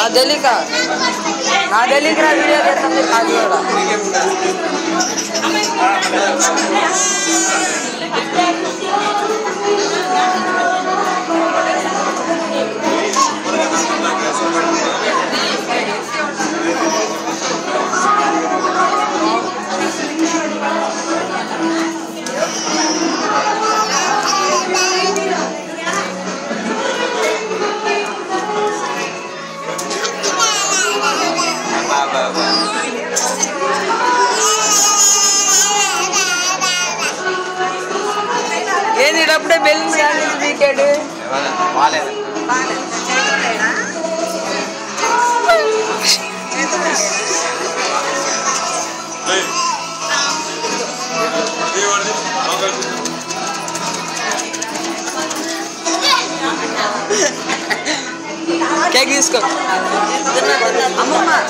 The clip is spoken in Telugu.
తెలియక నా తెలియక నా వీడియో చేస్తుంది కాదు కూడా ఏంది ఇప్పుడే బెలూన్ కానీ వీకెండ్ బాగాలేదు కేక్ తీసుకో అమ్మమ్మ